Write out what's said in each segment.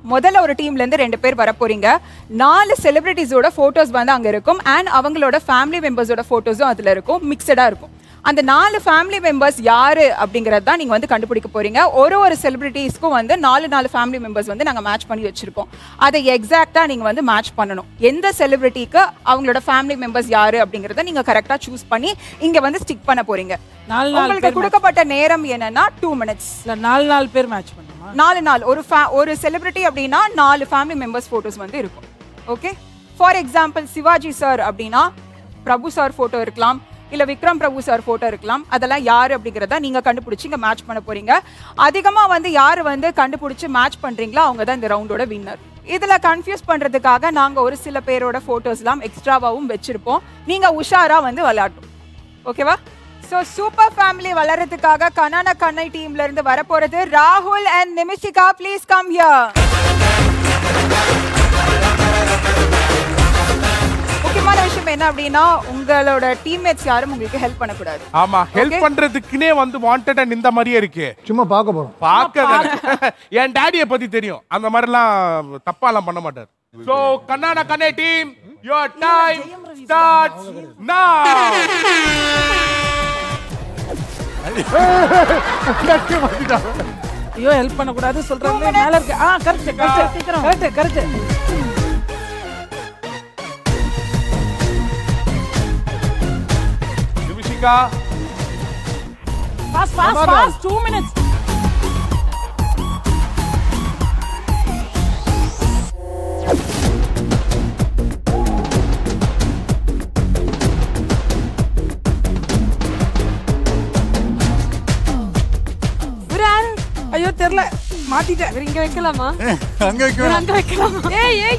முதல்ல ஒரு டீம்ல இருந்து ரெண்டு பேர் வர போறீங்க நாலு செலிபிரிட்டிஸோட போட்டோஸ் வந்து அங்க இருக்கும் அண்ட் அவங்களோட ஃபேமிலி மெம்பர்ஸோட போட்டோஸும் அதுல இருக்கும் மிக்சடா இருக்கும் அந்த நாலு ஃபேமிலி மெம்பர்ஸ் யாரு அப்படிங்கறது தான் நீங்க வந்து கண்டுபிடிக்க போறீங்க ஒரு ஒரு செலிபிரிட்டிஸ்க்கும் வந்து நாலு நாலு ஃபேமிலி மெம்பர்ஸ் வந்து நாங்க மேட்ச் பண்ணி வச்சிருக்கோம் அதை எக்ஸாக்ட்டா நீங்க வந்து மேட்ச் பண்ணணும் எந்த செலிபிரிட்டிக்கு அவங்களோட ஃபேமிலி மெம்பர்ஸ் யாரு அப்படிங்கறத நீங்க கரெக்டா சூஸ் பண்ணி இங்க வந்து ஸ்டிக் பண்ண போறீங்க நாலு நாலு உங்களுக்கு பேர் கொடுக்கப்பட்ட நேரம் என்னன்னா டூ மினிட்ஸ் இல்ல நாலு நாலு பேர் மேட்ச் பண்ணுமா நாலு நாள் ஒரு fa- ஒரு செலிபிரிட்டி அப்படின்னா நாலு ஃபேமிலி மெம்பர்ஸ் ஃபோட்டோஸ் வந்து இருக்கும் okay for example Shivaji sir அப்படின்னா பிரபு சார் ஃபோட்டோ இருக்கலாம் இல்ல விக்ரம் பிரபு சார் ஃபோட்டோ இருக்கலாம் அதெல்லாம் யாரு அப்படிங்கறத நீங்க கண்டுபிடிச்சு இங்க மேட்ச் பண்ண போறீங்க அதிகமா வந்து யாரு வந்து கண்டுபிடிச்சு மேட்ச் பண்றீங்களோ அவங்க தான் இந்த ரவுண்டோட வின்னர் இதுல கன்ஃபியூஸ் பண்றதுக்காக நாங்க ஒரு சில பேரோட போட்டோஸ்லாம் எக்ஸ்ட்ராவாவும் வச்சிருப்போம் நீங்க உஷாரா வந்து விளையாட்டும் ஓகேவா சோ சூப்பர் ஃபேமிலி வளர்றதுக்காக கனான கண்ணை டீம்ல இருந்து வரப்போறது ராகுல் and Nimishika please come here முக்கியமான விஷயம் என்ன அப்படின்னா உங்களோட டீம்மேட்ஸ் யாரும் உங்களுக்கு ஹெல்ப் பண்ணக்கூடாது ஆமா ஹெல்ப் பண்றதுக்குனே வந்து வாண்டட் அண்ட் இந்த மாதிரியே இருக்கு சும்மா பார்க்க போறோம் பார்க்க என் டாடியை பத்தி தெரியும் அந்த மாதிரிலாம் தப்பாலாம் பண்ண மாட்டார் சோ கண்ணான கண்ணே டீம் யுவர் டைம் ஸ்டார்ட்ஸ் நவ ஐயோ ஹெல்ப் பண்ண கூடாது சொல்றாங்க மேல இருக்கு ஆ correct correct correct correct Nimishika fast fast fast 2 minutes ஐயோ தெரியல மாத்திட்டேன் இவர் இங்க வைக்கலாமா அங்க வைக்க இவர் அங்க வைக்கலாமா ஏய் ஏய்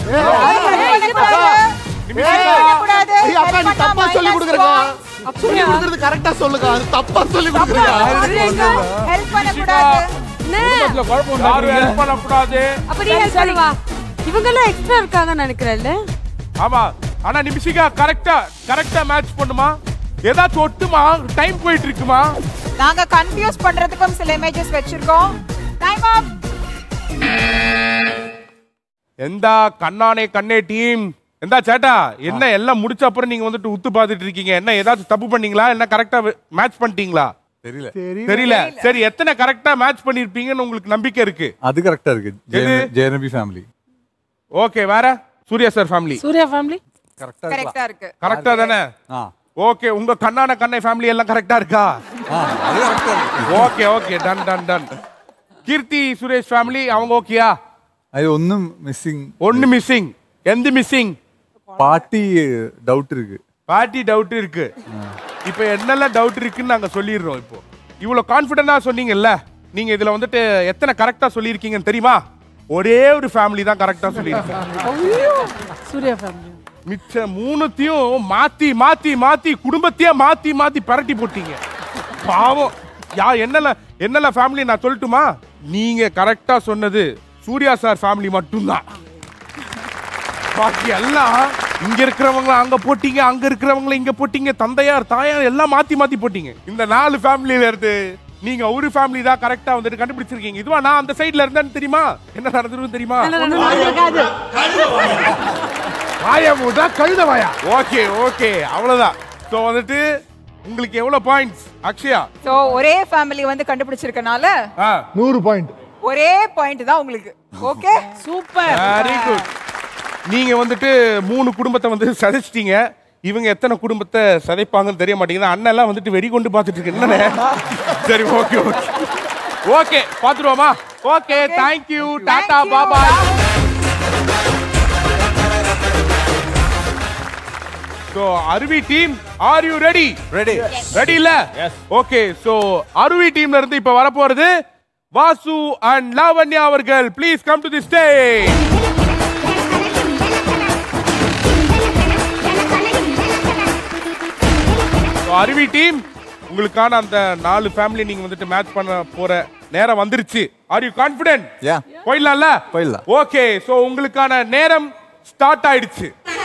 பண்ணக்கூடாது. ஐயா, அக்கா, நீ help தப்பா பண்ணா சொல்லி minus கொடுக்குறீங்க points. சொல்லி கொடுக்கறது கரெக்டா சொல்லுங்க அது தப்பா சொல்லி கொடுக்குறீங்க help பண்ணக்கூடாது. யாரும் ஹெல்ப் பண்ணக்கூடாது அப்ப நீ ஹெல்ப் பண்ணுவா இவங்க எல்லாம் எக்ஸ்ட்ரா இருக்காங்கன்னு நினைக்கிறேன்ல ஆமா ஆனா நிமிஷிகா கரெக்டா கரெக்டா மேட்ச் பண்ணுமா ஏதாச்சும் ஒட்டுமா டைம் போயிட்டு இருக்குமா நாங்க கன்ஃபியூஸ் பண்றதுக்கும் சில இமேஜஸ் வச்சிருக்கோம் டைம் அப் எந்த கண்ணானே கண்ணே டீம் எந்தா சேட்டா என்ன எல்லாம் முடிச்ச அப்புறம் நீங்க வந்துட்டு உத்து பார்த்துட்டு இருக்கீங்க என்ன ஏதாச்சும் தப்பு பண்ணீங்களா என்ன கரெக்டா மேட்ச் பண்ணிட்டீங்களா தெரியல தெரியல சரி எத்தனை கரெக்டா மேட்ச் பண்ணிருப்பீங்கன்னு உங்களுக்கு நம்பிக்கை இருக்கு அது கரெக்டா இருக்கு எது? ஜெயநபி ஃபேமிலி ஓகே வேற Surya sir family Surya family கரெக்டா கரெக்டா இருக்கு கரெக்டா தானே ஆ ஓகே உங்க கண்ணான கண்ணை ஃபேமிலி எல்லாம் கரெக்டா இருக்கா ஆ அது கரெக்டா இருக்கு okay okay done done done Keerthy Suresh family அவங்க ஓகேயா அது ஒன்றும் மிஸ்ஸிங் ஒன்னு மிஸ்ஸிங் எந்த மிஸ்ஸிங் பாட்டி டவுட் இருக்கு பார்ட்டி டவுட் இருக்கு இப்போ என்னெல்லாம் டவுட் இருக்குன்னு நாங்க சொல்லிடுறோம் இப்போ இவ்வளவு கான்ஃபிடென்ட்டா சொன்னீங்கல்ல நீங்க இதுல வந்துட்டு எத்தனை கரெக்டா சொல்லியிருக்கீங்கன்னு தெரியுமா ஒரே ஒரு ஃபேமிலி தான் கரெக்டா சொல்லியிருக்கேன் சூர்யா ஃபேமிலி மிச்ச மூணுத்தையும் மாத்தி மாத்தி மாத்தி குடும்பத்தையே மாத்தி மாத்தி பரட்டி போட்டீங்க பாவம் யா என்னல என்னல ஃபேமிலி நான் சொல்லட்டுமா நீங்க கரெக்டா சொன்னது சூர்யா சார் ஃபேமிலி மட்டும்தான் பாக்கி எல்லாம் இங்க இருக்கிறவங்க அங்க போட்டீங்க அங்க இருக்கிறவங்கள இங்க போட்டீங்க தந்தையார் தாயார் எல்லாம் மாத்தி மாத்தி போட்டீங்க இந்த நாலு ஃபேமிலியில இருந்து நீங்க ஒரு ஃபேமிலி தான் கரெக்டா வந்துட்டு கண்டுபிடிச்சிருக்கீங்க இதுவா நான் அந்த சைடுல இருந்தேன்னு தெரியுமா என்ன நடந்துரும் தெரியுமா வாயமுதா கழுத வாயா ஓகே ஓகே அவ்வளவுதான் சோ வந்துட்டு உங்களுக்கு எவ்வளவு பாயிண்ட்ஸ் அக்ஷயா சோ ஒரே ஃபேமிலி வந்து கண்டுபிடிச்சிருக்கனால ஆ நூறு பாயிண்ட் ஒரே பாயிண்ட் தான் உங்களுக்கு ஓகே சூப்பர் வெரி குட் நீங்க வந்துட்டு மூணு குடும்பத்தை வந்து சதைச்சிட்டீங்க இவங்க எத்தனை குடும்பத்தை சதைப்பாங்கன்னு தெரிய மாட்டேங்குது அண்ணன் எல்லாம் வந்துட்டு வெறி கொண்டு பார்த்துட்டு இருக்கு என்னண்ணே சரி ஓகே ஓகே ஓகே பாத்துருவோமா okay thank you tata bye bye so Aruvi team are you ready ready ready இல்ல ஓகே சோ அருவி டீம்ல இருந்து இப்ப வரப்போறது வாசு அண்ட் லாவண்யா அவர்கள் please come to the stage Aruvi team உங்களுக்கான அந்த நாலு ஃபேமிலி நீங்க வந்துட்டு மேட்ச் பண்ண போற நேரம் வந்துருச்சு ஆர் யூ கான்ஃபிடென்ட் யா போயிடலாம்ல போயிடலாம். ஓகே சோ உங்களுக்கான நேரம் ஸ்டார்ட் ஆயிடுச்சு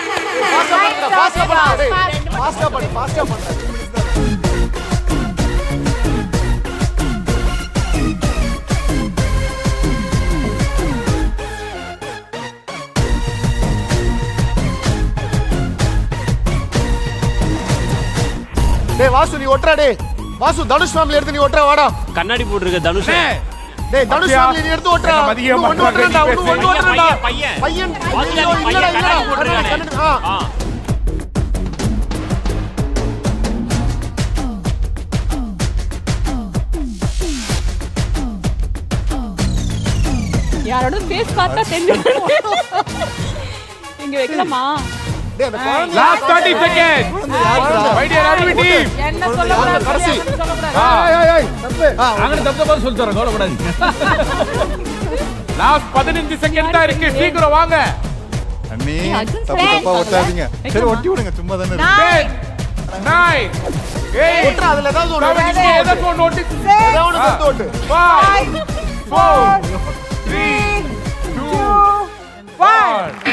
ஃபாஸ்டா பண்ணு ஃபாஸ்டா பண்ணு வாசு நீ ஒட்டுறா டேய் வாசு தனுஷ் ஃபேமிலி எடுத்து நீ ஒட்டுறா வாடா கண்ணாடி போட்டிருக்க தனுஷ் டேய் தனுஷ் அப்படியா? ஃபேமிலி நீ எடுத்து ஒட்டுறா என்ன மதியம் இன்னும் ஒண்ணு பண்றாங்க, ஒட்டுறா நீ இன்னும் ஒண்ணு பேசு. ஒட்டுறா பையன், பையன் வாசு ஐயோ, பையன் இல்லடா, இல்லடா. கண்ணாடி போட்டிருக்கானே. கண்ணாடி, ஆ. ஆ. யாரோட ஃபேஸ் பார்த்தா தெரியும் இங்க வைக்கலாமா டேய் அந்த குழந்தை last 30 second my dear Aruvi team என்ன சொல்லக்கூடாது கடைசி. என்ன சொல்லக்கூடாது ஏய், ஏய், ஏய், தப்பு. அங்கே தப்பு பார்த்து சொல்லி தரேன் கவலைப்படாதீங்க லாஸ்ட் 15 செகண்ட் தான் இருக்கு சீக்கிரம் வாங்க அண்ணி அர்ஜுன் தப்பு சார். தப்பா ஒட்டாதீங்க சரி ஒட்டி விடுங்க சும்மா தானே இருக்கு. Nine, 10 9 ஒட்டுறா, அதுல ஏதாவது ஒண்ணு 8 ஒட்டு. 7 ஏதாவது ஒன்று ஒட்டி ஏதாவது ஒண்ணு எடுத்து ஒட்டு. 5 4 3 2 1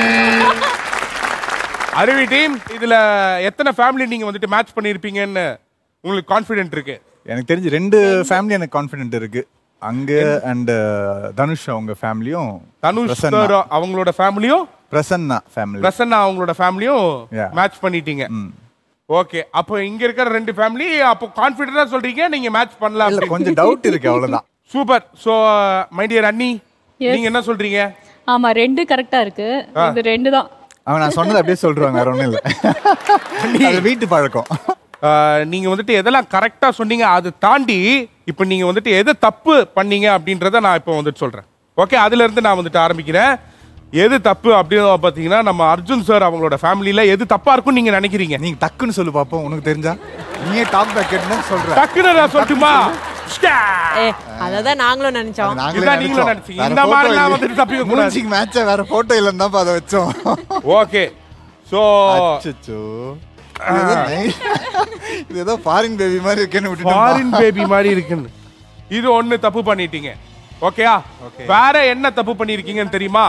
அருவி டீம் இதுல எத்தனை ஃபேமிலி நீங்க வந்துட்டு மேட்ச் பண்ணிருப்பீங்கன்னு உங்களுக்கு கான்ஃபிடென்ட் இருக்கு எனக்கு தெரிஞ்சு ரெண்டு ஃபேமிலி எனக்கு கான்ஃபிடென்ட் இருக்கு அங்க அண்ட் தனுஷ் அவங்க ஃபேமிலியும் தனுஷ் பிரசன்னா. sir அவங்களோட ஃபேமிலியும் பிரசன்னா ஃபேமிலி பிரசன்னா அவங்களோட ஃபேமிலியும் Yeah. மேட்ச் பண்ணிட்டீங்க ஓகே அப்போ இங்க இருக்கிற ரெண்டு ஃபேமிலி அப்போ கான்ஃபிடென்ட்டா சொல்றீங்க நீங்க மேட்ச் பண்ணலாம் இல்ல கொஞ்சம் டவுட் இருக்கு அவ்வளவுதான் சூப்பர் சோ மை டியர் அண்ணி நீங்க என்ன சொல்றீங்க ஆமா ரெண்டு கரெக்டா இருக்கு இது ரெண்டு தான் அவன் நான் சொன்னது அப்படியே சொல்றாங்க வேற ஒண்ணும் இல்ல அது வீட்டு பழக்கம் ஆஹ், நீங்க வந்துட்டு எதெல்லாம் கரெக்டா சொன்னீங்க அது தாண்டி இப்போ நீங்க வந்துட்டு எது தப்பு பண்ணீங்க அப்படின்றத நான் இப்போ வந்துட்டு சொல்றேன் ஓகே அதுல இருந்து நான் வந்துட்டு ஆரம்பிக்கிறேன் எது தப்பு அப்படின்னு பாத்தீங்கன்னா நம்ம அர்ஜுன் சார் அவங்களோட ஃபேமிலியில எது தப்பா இருக்கும்னு நீங்க நினைக்கிறீங்க நீங்க டக்குன்னு சொல்லு பாப்போம் உனக்கு தெரிஞ்சா நீயே டாப் பேக்கெட்னு சொல்ற டக்குன்னு நான் சொல்லட்டுமா ஏ அததான் நாங்களும் நினைச்சோம் இதான் நீங்களும் நினைச்சீங்க. இந்த மாதிரிலாம் வந்துட்டு தப்பிக்க கூடாது. முடிஞ்சிக்கு மேட்ச வேற போட்டோ இல்லன்னு தான் அதை வச்சோம் ஓகே சோ அச்சச்சோ இது ஏதோ நை- இது ஏதோ ஃபாரின் பேபி மாதிரி இருக்கேன்னு ஃபாரின் விட்டுட்டு பேபி மாதிரி இருக்குன்னு இது ஒண்ணு தப்பு பண்ணிட்டீங்க ஓகேயா வேற என்ன தப்பு பண்ணிருக்கீங்கன்னு தெரியுமா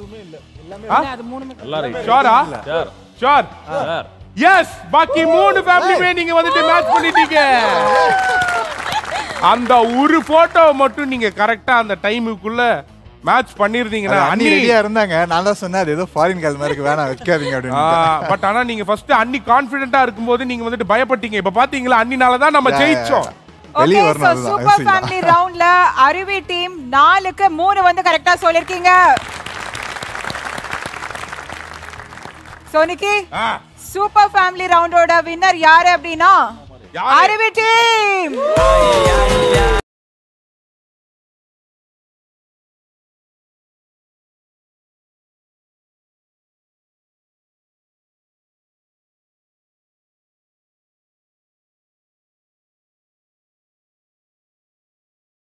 ஷோரா ஷோர் எஸ் பாக்கி மூணு ஃபேமிலியுமே நீங்க வந்துட்டு மேட்ச் பண்ணிட்டீங்க அந்த ஒரு போட்டோ மட்டும் நீங்க கரெக்டா அந்த டைமுக்குள்ள மேட்ச் பண்ணிருந்தீங்கன்னா அண்ணி அண்ணி ரெடியா இருந்தாங்க நான் தான் சொன்னேன் அது ஏதோ ஃபாரின் கால் மாதிரி இருக்கு வேணாம் வைக்காதீங்க அப்படின்னு பட் ஆனா நீங்க ஃபர்ஸ்ட் அண்ணி கான்ஃபிடென்ட்டா இருக்கும்போது நீங்க வந்துட்டு பயப்பட்டீங்க இப்ப பாத்தீங்களா அண்ணினால தான் நம்ம ஜெயிச்சோம் வெளிய ஓகே வரணும் சோ அதுதான். சூப்பர் யோசிக்கலாம். ஃபேமிலி ரவுண்ட்ல அருவி டீம் நாலுக்கு மூணு வந்து கரெக்டா சொல்லிருக்கீங்க சோனிகி ஆ, சூப்பர் ஃபேமிலி ரவுண்டோட வின்னர் யாரு அப்படின்னா யாரு? அருவி டீம்